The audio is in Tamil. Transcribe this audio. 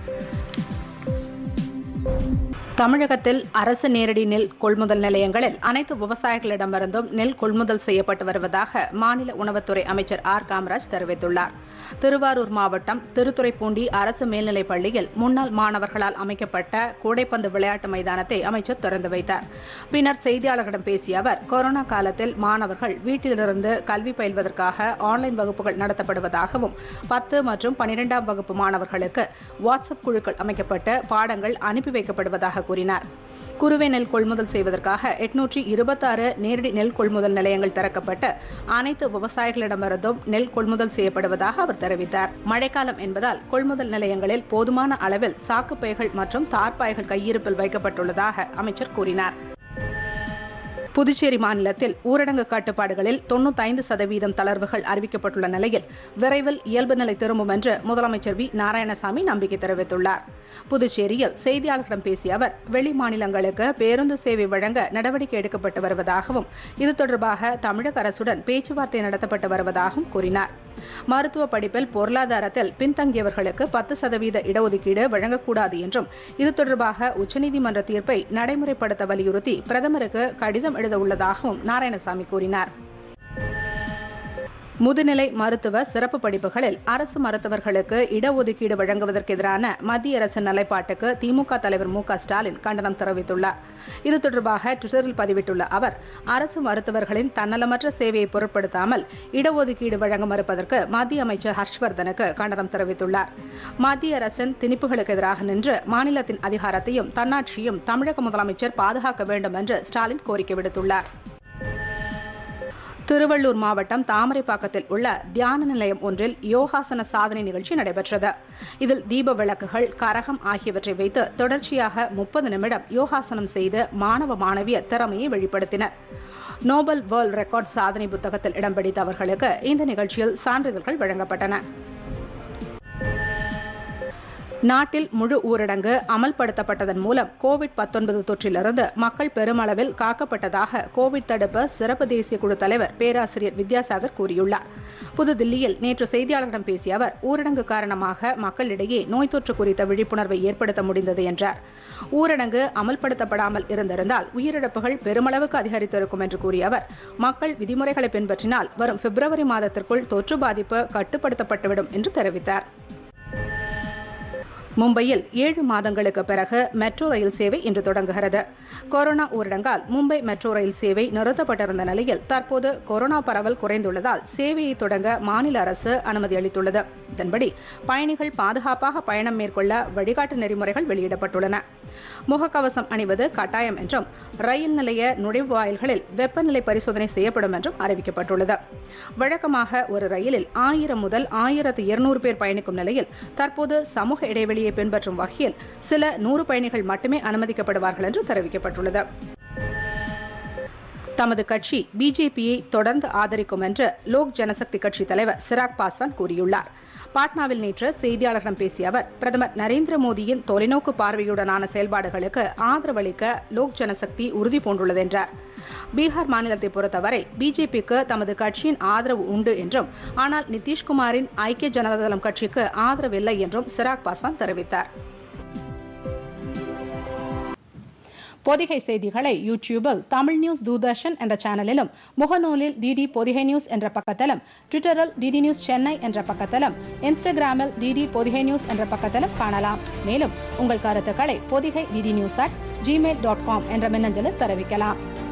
தமிழகத்தில் அரசு நேரடி நெல் கொள்முதல் நிலையங்களில் அனைத்து விவசாயிகளிடமிருந்தும் நெல் கொள்முதல் செய்யப்பட்டு வருவதாக மாநில உணவுத்துறை அமைச்சர் ஆர் காமராஜ் தெரிவித்துள்ளார் திருவாரூர் மாவட்டம் திருத்துறைப்பூண்டி அரசு மேல்நிலைப் பள்ளியில் முன்னாள் மாணவர்களால் அமைக்கப்பட்ட கூடைப்பந்து விளையாட்டு மைதானத்தை அமைச்சர் திறந்து வைத்தார் பின்னர் செய்தியாளர்களிடம் பேசிய அவர் கொரோனா காலத்தில் மாணவர்கள் வீட்டிலிருந்து கல்வி பயில்வதற்காக ஆன்லைன் வகுப்புகள் நடத்தப்படுவதாகவும் பத்து மற்றும் பனிரெண்டாம் வகுப்பு மாணவர்களுக்கு வாட்ஸ்அப் குழுக்கள் அமைக்கப்பட்டு பாடங்கள் அனுப்பி வைக்கப்படுவதாக கூறினார் குறுவை நெல் கொள்முதல் செய்வதற்காக எட்நூற்றி இருபத்தாறு நேரடி நெல் கொள்முதல் நிலையங்கள் திறக்கப்பட்டு அனைத்து விவசாயிகளிடமிருந்தும் நெல் கொள்முதல் செய்யப்படுவதாக அவர் தெரிவித்தார் மழைக்காலம் என்பதால் கொள்முதல் நிலையங்களில் போதுமான அளவில் சாக்குப்பைகள் மற்றும் தார்பாய்கள் கையிருப்பில் வைக்கப்பட்டுள்ளதாக அமைச்சர் கூறினார் புதுச்சேரி மாநிலத்தில் ஊரடங்கு கட்டுப்பாடுகளில் தொண்ணூத்தைந்து சதவீதம் தளர்வுகள் அறிவிக்கப்பட்டுள்ள நிலையில் விரைவில் இயல்பு நிலை திரும்பும் என்று முதலமைச்சர் வி நாராயணசாமி நம்பிக்கை தெரிவித்துள்ளார் புதுச்சேரியில் செய்தியாளர்களிடம் பேசிய அவர் வெளி மாநிலங்களுக்கு பேருந்து சேவை வழங்க நடவடிக்கை எடுக்கப்பட்டு வருவதாகவும் இது தொடர்பாக தமிழக அரசுடன் பேச்சுவார்த்தை நடத்தப்பட்டு வருவதாகவும் கூறினார் மருத்துவ படிப்பில் பொருளாதாரத்தில் பின்தங்கியவர்களுக்கு பத்து சதவீத இடஒதுக்கீடு வழங்கக்கூடாது என்றும் இது தொடர்பாக உச்சநீதிமன்ற தீர்ப்பை நடைமுறைப்படுத்த வலியுறுத்தி பிரதமருக்கு கடிதம் எழுத உள்ளதாகவும் நாராயணசாமி கூறினார் முதுநிலை மருத்துவ சிறப்பு படிப்புகளில் அரசு மருத்துவர்களுக்கு இடஒதுக்கீடு வழங்குவதற்கு எதிரான மத்திய அரசின் நிலைப்பாட்டுக்கு திமுக தலைவர் மு க ஸ்டாலின் கண்டனம் தெரிவித்துள்ளார் இது தொடர்பாக டுவிட்டரில் பதிவிட்டுள்ள அவர் அரசு மருத்துவர்களின் தன்னலமற்ற சேவையை பொருட்படுத்தாமல் இடஒதுக்கீடு வழங்க மறுப்பதற்கு மத்திய அமைச்சர் ஹர்ஷ்வர்தனுக்கு கண்டனம் தெரிவித்துள்ளார் மத்திய அரசின் திணிப்புகளுக்கு எதிராக நின்று மாநிலத்தின் அதிகாரத்தையும் தன்னாட்சியும் தமிழக முதலமைச்சர் பாதுகாக்க வேண்டும் என்று ஸ்டாலின் கோரிக்கை விடுத்துள்ளார் திருவள்ளூர் மாவட்டம் தாமரைப்பாக்கத்தில் உள்ள தியான நிலையம் ஒன்றில் யோகாசன சாதனை நிகழ்ச்சி நடைபெற்றது இதில் தீப விளக்குகள் கரகம் ஆகியவற்றை வைத்து தொடர்ச்சியாக முப்பது நிமிடம் யோகாசனம் செய்து மாணவ மாணவிய திறமையை வெளிப்படுத்தினர் நோபல் வேர்ல்ட் ரெக்கார்ட் சாதனை புத்தகத்தில் இடம் பிடித்த அவர்களுக்கு இந்த நிகழ்ச்சியில் சான்றிதழ்கள் வழங்கப்பட்டன நாட்டில் முழு ஊரடங்கு அமல்படுத்தப்பட்டதன் மூலம் கோவிட் 19 தொற்றிலிருந்து மக்கள் பெருமளவில் காக்கப்பட்டதாக கோவிட் தடுப்பு சிறப்பு தேசிய குழு தலைவர் பேராசிரியர் வித்யாசாகர் கூறியுள்ளார் புதுதில்லியில் நேற்று செய்தியாளர்களிடம் பேசிய அவர் ஊரடங்கு காரணமாக மக்களிடையே நோய் தொற்று குறித்த விழிப்புணர்வை ஏற்படுத்த முடிந்தது என்றார் ஊரடங்கு அமல்படுத்தப்படாமல் இருந்திருந்தால் உயிரிழப்புகள் பெருமளவுக்கு அதிகரித்திருக்கும் என்று கூறிய அவர் மக்கள் விதிமுறைகளை பின்பற்றினால் வரும் பிப்ரவரி மாதத்திற்குள் தொற்று பாதிப்பு கட்டுப்படுத்தப்பட்டுவிடும் என்று தெரிவித்தார் மும்பையில் ஏழு மாதங்களுக்கு பிறகு மெட்ரோ ரயில் சேவை இன்று தொடங்குகிறது கொரோனா ஊரடங்கால் மும்பை மெட்ரோ ரயில் சேவை நிறுத்தப்பட்டிருந்த நிலையில் தற்போது கொரோனா பரவல் குறைந்துள்ளதால் சேவையை தொடங்க மாநில அரசு அனுமதி அளித்துள்ளது இதன்படி பயணிகள் பாதுகாப்பாக பயணம் மேற்கொள்ள வழிகாட்டு நெறிமுறைகள் வெளியிடப்பட்டுள்ளன முகக்கவசம் அணிவது கட்டாயம் என்றும் ரயில் நிலைய நுழைவு வாயில்களில் வெப்பநிலை பரிசோதனை செய்யப்படும் என்றும் அறிவிக்கப்பட்டுள்ளது வழக்கமாக ஒரு ரயிலில் ஆயிரம் முதல் ஆயிரத்து இருநூறு பேர் பயணிக்கும் நிலையில் தற்போது சமூக இடைவெளியை பின்பற்றும் வகையில் சில நூறு பயணிகள் மட்டுமே அனுமதிக்கப்படுவார்கள் என்று தெரிவிக்கப்பட்டுள்ளது தமது கட்சி பிஜேபியை தொடர்ந்து ஆதரிக்கும் என்று லோக் ஜனசக்தி கட்சி தலைவர் சிராக் பாஸ்வான் கூறியுள்ளார் பாட்னாவில் நேற்று செய்தியாளர்களிடம் பேசிய அவர் பிரதமர் நரேந்திர மோடியின் தொலைநோக்கு பார்வையுடனான செயல்பாடுகளுக்கு ஆதரவளிக்க லோக் ஜனசக்தி உறுதி பூண்டுள்ளது என்றார் பீகார் மாநிலத்தை பொறுத்தவரை பிஜேபிக்கு தமது கட்சியின் ஆதரவு உண்டு என்றும் ஆனால் நிதிஷ்குமாரின் ஐக்கிய ஜனதாதளம் கட்சிக்கு ஆதரவில்லை என்றும் சிராக் பாஸ்வான் தெரிவித்தார் பொதிகை செய்திகளை யூடியூபில் தமிழ் நியூஸ் தூர்தர்ஷன் என்ற சேனலிலும் முகநூலில் டிடி பொதிகை நியூஸ் என்ற பக்கத்திலும் ட்விட்டரில் டிடி நியூஸ் சென்னை என்ற பக்கத்திலும் இன்ஸ்டாகிராமில் டிடி பொதிகை நியூஸ் என்ற பக்கத்திலும் காணலாம் மேலும் உங்கள் கருத்துக்களை Podhigai DD news at Gmail dot com என்ற மின்னஞ்சலில் தெரிவிக்கலாம்